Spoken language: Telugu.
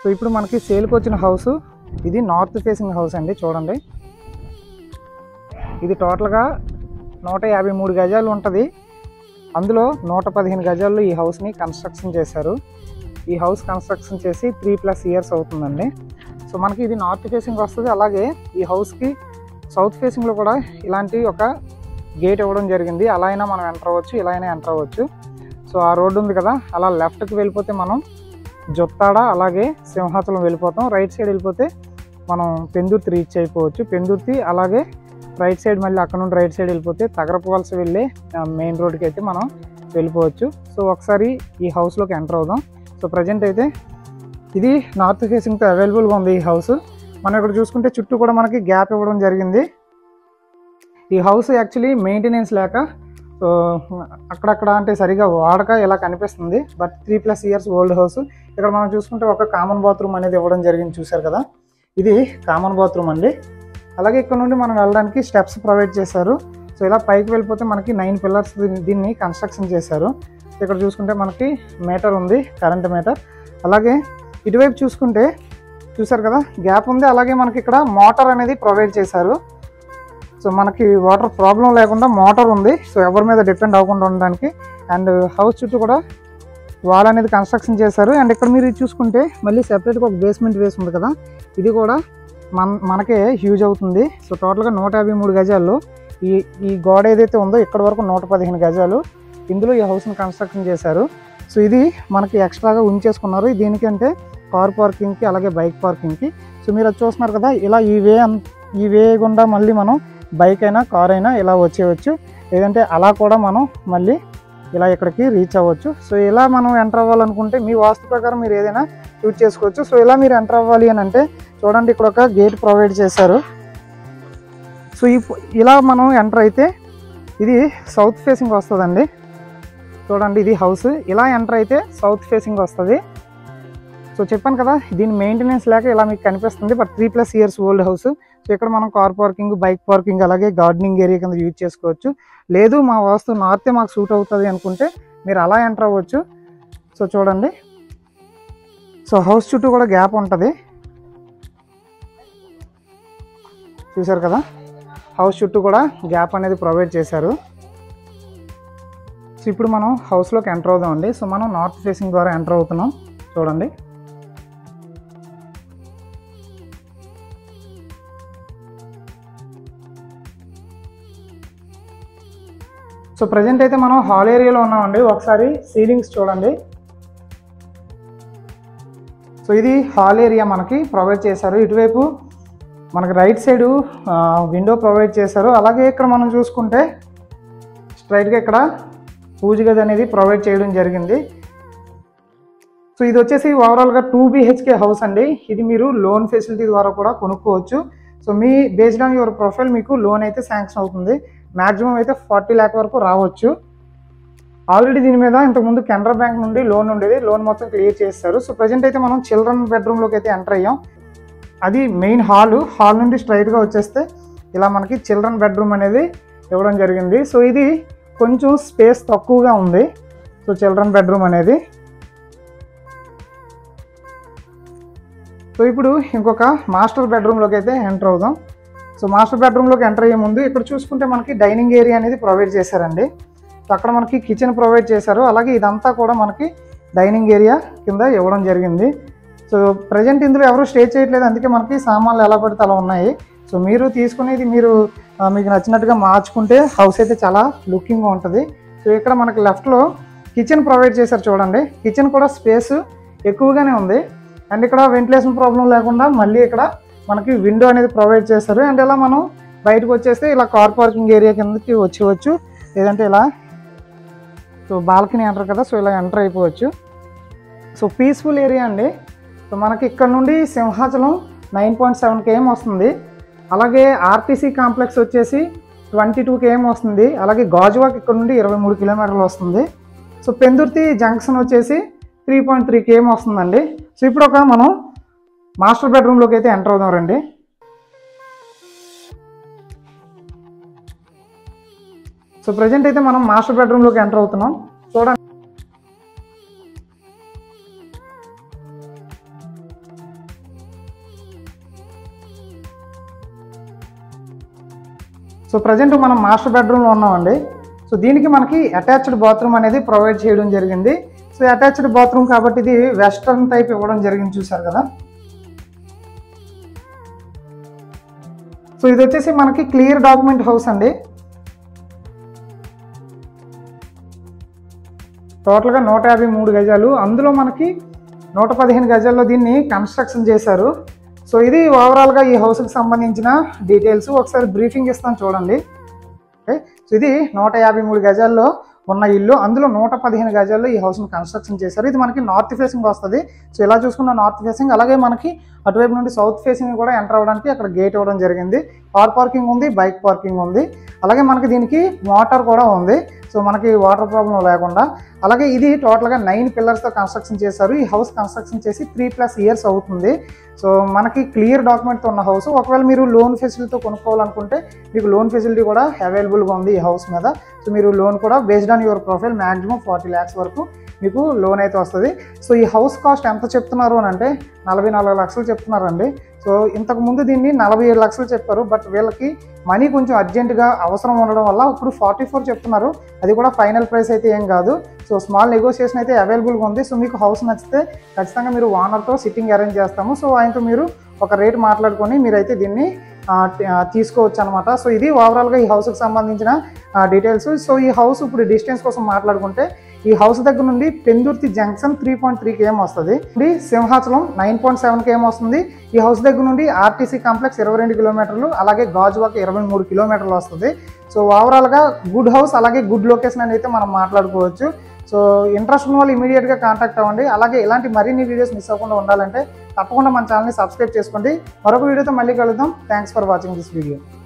సో ఇప్పుడు మనకి సేల్కి వచ్చిన హౌస్ ఇది నార్త్ ఫేసింగ్ హౌస్ అండి చూడండి ఇది టోటల్గా నూట యాభై మూడు గజాలు ఉంటుంది అందులో నూట పదిహేను గజాల్లో ఈ హౌస్ని కన్స్ట్రక్షన్ చేశారు ఈ హౌస్ కన్స్ట్రక్షన్ చేసి త్రీ ప్లస్ ఇయర్స్ అవుతుందండి సో మనకి ఇది నార్త్ ఫేసింగ్ వస్తుంది అలాగే ఈ హౌస్కి సౌత్ ఫేసింగ్లో కూడా ఇలాంటి ఒక గేట్ ఇవ్వడం జరిగింది అలా అయినా మనం ఎంటర్ అవ్వచ్చు ఇలా అయినా ఎంటర్ అవ్వచ్చు సో ఆ రోడ్డు ఉంది కదా అలా లెఫ్ట్కి వెళ్ళిపోతే మనం జొత్తాడ అలాగే సింహాచలం వెళ్ళిపోతాం రైట్ సైడ్ వెళ్ళిపోతే మనం పెందుర్తి రీచ్ అయిపోవచ్చు పెందుర్తి అలాగే రైట్ సైడ్ మళ్ళీ అక్కడ నుండి రైట్ సైడ్ వెళ్ళిపోతే తగరపవలస వెళ్ళే మెయిన్ రోడ్కి అయితే మనం వెళ్ళిపోవచ్చు సో ఒకసారి ఈ హౌస్లోకి ఎంటర్ అవుదాం సో ప్రజెంట్ అయితే ఇది నార్త్ ఫేసింగ్తో అవైలబుల్గా ఉంది ఈ హౌస్ మనం ఇక్కడ చూసుకుంటే చుట్టూ కూడా మనకి గ్యాప్ ఇవ్వడం జరిగింది ఈ హౌస్ యాక్చువల్లీ మెయింటెనెన్స్ లేక సో అక్కడక్కడ అంటే సరిగా వాడక ఇలా కనిపిస్తుంది but three plus years old house ఇక్కడ మనం చూసుకుంటే ఒక కామన్ బాత్రూమ్ అనేది ఇవ్వడం జరిగింది చూశారు కదా ఇది కామన్ బాత్రూమ్ అండి అలాగే ఇక్కడ నుండి మనం వెళ్ళడానికి స్టెప్స్ ప్రొవైడ్ చేశారు సో ఇలా పైకి వెళ్ళిపోతే మనకి నైన్ పిల్లర్స్ దీన్ని కన్స్ట్రక్షన్ చేశారు ఇక్కడ చూసుకుంటే మనకి మీటర్ ఉంది కరెంట్ మీటర్ అలాగే ఇటువైపు చూసుకుంటే చూసారు కదా గ్యాప్ ఉంది అలాగే మనకి ఇక్కడ మోటార్ అనేది ప్రొవైడ్ చేశారు సో మనకి వాటర్ ప్రాబ్లం లేకుండా మోటార్ ఉంది సో ఎవరి మీద డిపెండ్ అవ్వకుండా ఉండడానికి అండ్ హౌస్ చుట్టూ కూడా వాల్ అనేది కన్స్ట్రక్షన్ చేశారు అండ్ ఇక్కడ మీరు ఇది చూసుకుంటే మళ్ళీ సెపరేట్గా ఒక బేస్మెంట్ వేసి ఉంది కదా ఇది కూడా మన మనకే హ్యూజ్ అవుతుంది సో టోటల్గా నూట యాభై మూడు గజాల్లో ఈ ఈ గోడ ఏదైతే ఉందో ఇక్కడ వరకు నూట పదిహేను గజాలు ఇందులో ఈ హౌస్ని కన్స్ట్రక్షన్ చేశారు సో ఇది మనకి ఎక్స్ట్రాగా ఉంచేసుకున్నారు దీనికంటే కార్ పార్కింగ్కి అలాగే బైక్ పార్కింగ్కి సో మీరు అది చూస్తున్నారు కదా ఇలా ఈ వే అన్- ఈ వే గుండా మళ్ళీ మనం బైక్ అయినా కార్ అయినా ఇలా వచ్చేయచ్చు లేదంటే అలా కూడా మనం మళ్ళీ ఇలా ఇక్కడికి రీచ్ అవ్వచ్చు సో ఇలా మనం ఎంటర్ అవ్వాలనుకుంటే మీ వాస్తు ప్రకారం మీరు ఏదైనా యూజ్ చేసుకోవచ్చు సో ఇలా మీరు ఎంటర్ అవ్వాలి అని అంటే చూడండి ఇక్కడ ఒక గేట్ ప్రొవైడ్ చేశారు సో ఈ ఇలా మనం ఎంటర్ అయితే ఇది సౌత్ ఫేసింగ్ వస్తుందండి చూడండి ఇది హౌస్ ఇలా ఎంటర్ అయితే సౌత్ ఫేసింగ్ వస్తుంది సో చెప్పాను కదా దీని మెయింటెనెన్స్ లేక ఇలా మీకు కనిపిస్తుంది but three plus years old house so ఇక్కడ మనం కార్ పార్కింగ్ బైక్ పార్కింగ్ అలాగే గార్డెనింగ్ ఏరియా కింద యూజ్ చేసుకోవచ్చు లేదు మా వాస్తు నార్తే మాకు సూట్ అవుతుంది అనుకుంటే మీరు అలా ఎంటర్ అవ్వచ్చు సో చూడండి సో హౌస్ చుట్టూ కూడా గ్యాప్ ఉంటుంది చూసారు కదా హౌస్ చుట్టూ కూడా గ్యాప్ అనేది ప్రొవైడ్ చేశారు సో ఇప్పుడు మనం హౌస్లోకి ఎంటర్ అవుదామండి సో మనం నార్త్ ఫేసింగ్ ద్వారా ఎంటర్ అవుతున్నాం చూడండి సో ప్రజెంట్ అయితే మనం హాల్ ఏరియాలో ఉన్నామండి ఒకసారి సీలింగ్స్ చూడండి సో ఇది హాల్ ఏరియా మనకి ప్రొవైడ్ చేశారు ఇటువైపు మనకి రైట్ సైడు విండో ప్రొవైడ్ చేశారు అలాగే ఇక్కడ మనం చూసుకుంటే స్ట్రైట్గా ఇక్కడ పూజ గది అనేది ప్రొవైడ్ చేయడం జరిగింది సో ఇది వచ్చేసి ఓవరాల్గా టూ బిహెచ్కే హౌస్ అండి ఇది మీరు లోన్ ఫెసిలిటీ ద్వారా కూడా కొనుక్కోవచ్చు సో మీ బేస్డ్ ఆన్ యువర్ ప్రొఫైల్ మీకు లోన్ అయితే శాంక్షన్ అవుతుంది మ్యాక్సిమం అయితే ఫార్టీ ల్యాక్ వరకు రావచ్చు ఆల్రెడీ దీని మీద ఇంతకుముందు కెనరా బ్యాంక్ నుండి లోన్ ఉండేది లోన్ మొత్తం క్లియర్ చేస్తారు సో ప్రజెంట్ అయితే మనం చిల్డ్రన్ బెడ్రూమ్లోకి అయితే ఎంటర్ అయ్యాం అది మెయిన్ హాల్ హాల్ నుండి స్ట్రైట్గా వచ్చేస్తే ఇలా మనకి చిల్డ్రన్ బెడ్రూమ్ అనేది ఇవ్వడం జరిగింది సో ఇది కొంచెం స్పేస్ తక్కువగా ఉంది సో చిల్డ్రన్ బెడ్రూమ్ అనేది సో ఇప్పుడు ఇంకొక మాస్టర్ బెడ్రూమ్లోకి అయితే ఎంటర్ అవుదాం సో మాస్టర్ బెడ్రూమ్లోకి ఎంటర్ అయ్యే ముందు ఇక్కడ చూసుకుంటే మనకి డైనింగ్ ఏరియా అనేది ప్రొవైడ్ చేశారండి సో అక్కడ మనకి కిచెన్ ప్రొవైడ్ చేశారు అలాగే ఇదంతా కూడా మనకి డైనింగ్ ఏరియా కింద ఇవ్వడం జరిగింది సో ప్రజెంట్ ఇందులో ఎవరు స్టే చేయట్లేదు అందుకే మనకి సామాన్లు ఎలా పడితే అలా ఉన్నాయి సో మీరు తీసుకునేది మీరు ఆ, మీకు నచ్చినట్టుగా మార్చుకుంటే హౌస్ అయితే చాలా లుకింగ్గా ఉంటుంది సో ఇక్కడ మనకి లెఫ్ట్లో కిచెన్ ప్రొవైడ్ చేశారు చూడండి కిచెన్ కూడా స్పేస్ ఎక్కువగానే ఉంది అండ్ ఇక్కడ వెంటిలేషన్ ప్రాబ్లం లేకుండా మళ్ళీ ఇక్కడ మనకి విండో అనేది ప్రొవైడ్ చేస్తారు అండ్ ఇలా మనం బయటకు వచ్చేస్తే ఇలా కార్ పార్కింగ్ ఏరియా కిందకి వచ్చేవచ్చు లేదంటే ఇలా సో బాల్కనీ అంటారు కదా సో ఇలా ఎంటర్ అయిపోవచ్చు సో పీస్ఫుల్ ఏరియా అండి సో మనకి ఇక్కడ నుండి Simhachalam nine point seven KM వస్తుంది అలాగే ఆర్టీసీ కాంప్లెక్స్ వచ్చేసి ట్వంటీ టూ కేఎం వస్తుంది అలాగే గాజువాక్ ఇక్కడ నుండి ఇరవై మూడు కిలోమీటర్లు వస్తుంది సో పెందుర్తి జంక్షన్ వచ్చేసి త్రీ పాయింట్ త్రీ కేఎం వస్తుందండి సో ఇప్పుడు ఒక మనం మాస్టర్ బెడ్రూమ్లోకి అయితే ఎంటర్ అవుదాం రండి సో ప్రజెంట్ అయితే మనం మాస్టర్ బెడ్రూమ్లోకి ఎంటర్ అవుతున్నాం చూడండి సో ప్రజెంట్ మనం మాస్టర్ బెడ్రూమ్లో ఉన్నామండి సో దీనికి మనకి అటాచ్డ్ బాత్రూమ్ అనేది ప్రొవైడ్ చేయడం జరిగింది సో అటాచ్డ్ బాత్రూమ్ కాబట్టి ఇది వెస్ట్రన్ టైప్ ఇవ్వడం జరిగింది చూసారు కదా సో ఇది వచ్చేసి మనకి క్లియర్ డాక్యుమెంట్ హౌస్ అండి టోటల్గా నూట యాభై మూడు గజాలు అందులో మనకి నూట పదిహేను గజాల్లో దీన్ని కన్స్ట్రక్షన్ చేశారు సో ఇది ఓవరాల్గా ఈ హౌస్కి సంబంధించిన డీటెయిల్స్ ఒకసారి బ్రీఫింగ్ ఇస్తాను చూడండి ఓకే సో ఇది నూట యాభై మూడు గజాల్లో ఉన్న ఇల్లు అందులో నూట పదిహేను గజాల్లో ఈ హౌస్ని కన్స్ట్రక్షన్ చేశారు ఇది మనకి నార్త్ ఫేసింగ్ వస్తుంది సో ఇలా చూసుకున్న నార్త్ ఫేసింగ్ అలాగే మనకి అటువైపు నుండి సౌత్ ఫేసింగ్ కూడా ఎంటర్ అవ్వడానికి అక్కడ గేట్ ఇవ్వడం జరిగింది కార్ పార్కింగ్ ఉంది బైక్ పార్కింగ్ ఉంది అలాగే మనకి దీనికి మోటార్ కూడా ఉంది సో మనకి వాటర్ ప్రాబ్లం లేకుండా అలాగే ఇది టోటల్గా నైన్ పిల్లర్స్తో కన్స్ట్రక్షన్ చేశారు ఈ హౌస్ కన్స్ట్రక్షన్ చేసి త్రీ ప్లస్ ఇయర్స్ అవుతుంది సో మనకి క్లియర్ డాక్యుమెంట్తో ఉన్న హౌస్ ఒకవేళ మీరు లోన్ ఫెసిలిటీతో కొనుక్కోవాలనుకుంటే మీకు లోన్ ఫెసిలిటీ కూడా అవైలబుల్గా ఉంది ఈ హౌస్ మీద సో మీరు లోన్ కూడా based on your profile maximum forty lakhs వరకు మీకు లోన్ అయితే వస్తుంది సో ఈ హౌస్ కాస్ట్ ఎంత చెప్తున్నారు అని అంటే నలభై నాలుగు లక్షలు చెప్తున్నారండి సో ఇంతకు ముందు దీన్ని నలభై ఏడు లక్షలు చెప్పారు బట్ వీళ్ళకి మనీ కొంచెం అర్జెంటుగా అవసరం ఉండడం వల్ల ఇప్పుడు ఫార్టీ ఫోర్ చెప్తున్నారు అది కూడా ఫైనల్ ప్రైస్ అయితే ఏం కాదు సో స్మాల్ నెగోషియేషన్ అయితే అవైలబుల్గా ఉంది సో మీకు హౌస్ నచ్చితే ఖచ్చితంగా మీరు ఓనర్తో సిట్టింగ్ అరేంజ్ చేస్తాము సో ఆయనతో మీరు ఒక రేట్ మాట్లాడుకొని మీరైతే దీన్ని ఆ, టి- ఆ, తీసుకోవచ్చు అనమాట సో ఇది ఓవరాల్గా ఈ హౌస్కి సంబంధించిన డీటెయిల్స్ సో ఈ హౌస్ ఇప్పుడు డిస్టెన్స్ కోసం మాట్లాడుకుంటే ఈ హౌస్ దగ్గర నుండి Pendurthi junction three point three KM వస్తుంది ఇది Simhachalam nine point seven KM వస్తుంది ఈ హౌస్ దగ్గర నుండి ఆర్టీసీ కాంప్లెక్స్ ఇరవై రెండు కిలోమీటర్లు అలాగే గాజువాక ఇరవై మూడు కిలోమీటర్లు వస్తుంది సో ఓవరాల్గా గుడ్ హౌస్ అలాగే గుడ్ లొకేషన్ అని అయితే మనం మాట్లాడుకోవచ్చు సో ఇంట్రెస్ట్ ఉన్న వాళ్ళు ఇమీడియట్గా కాంటాక్ట్ అవ్వండి అలాగే ఇలాంటి మరిన్ని వీడియోస్ మిస్ అవ్వకుండా ఉండాలంటే తప్పకుండా మన ఛానల్ని సబ్స్క్రైబ్ చేసుకోండి మరొక వీడియోతో మళ్ళీ కలుద్దాం thanks for watching this video